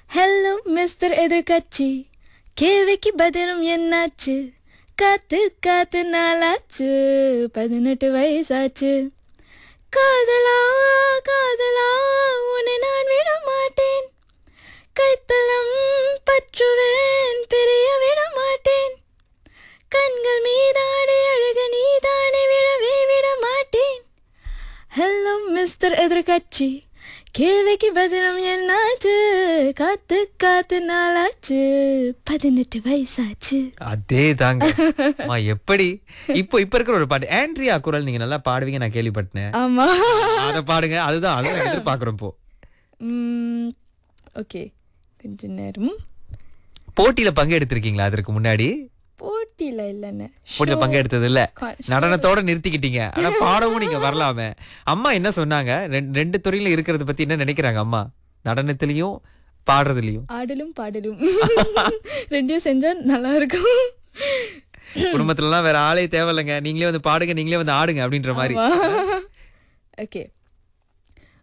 hello mister எதிர்கட்சி கேள்விக்கு பதிலும் என்னாச்சு காத்து காத்து நாளாச்சு பதினெட்டு வயசாச்சு காதலா காதலா உன்னை நான் விட மாட்டேன் கைத்தலம் பற்றுவேன் பிரிய விட மாட்டேன் கண்கள் மீதாடை அழகு நீதானே விடவே விட மாட்டேன் ஹலோ மிஸ்டர் எதிர்கட்சி கேள்விக்கு பதிலும் என்னாச்சு காத்து காத்து நாளாச்சு பதினெட்டு வயசாச்சு அதே தாங்க அம்மா, எப்படி இப்போ இப்ப இருக்கிற ஒரு பாட்டு ஆண்ட்ரியா குரல் நீங்க நல்லா பாடுவீங்க நான் கேள்விப்பட்டேன் ஆமா அத பாடுங்க அதுதான் அதுதான் எதிர்பார்க்கிறோம் இப்போ ஓகே கொஞ்ச நேரம் போட்டியில பங்கு எடுத்திருக்கீங்களா அதற்கு முன்னாடி போட்டியில இல்லைன்னு போட்டியில பங்கு எடுத்தது இல்ல Show- நடனத்தோட நிறுத்திக்கிட்டீங்க ஆனா பாடவும் நீங்க வரலாமே அம்மா என்ன சொன்னாங்க ரெண்டு- ரெண்டு துறையில இருக்கிறத பத்தி என்ன நினைக்கிறாங்க அம்மா நடனத்திலயும் பாடுறதுலயும் ஆடலும் பாடலும் ரெண்டையும் செஞ்சா நல்லா இருக்கும் குடும்பத்துல எல்லாம் வேற ஆளே தேவையில்லைங்க நீங்களே வந்து பாடுங்க நீங்களே வந்து ஆடுங்க அப்படின்ற மாதிரி ஓகே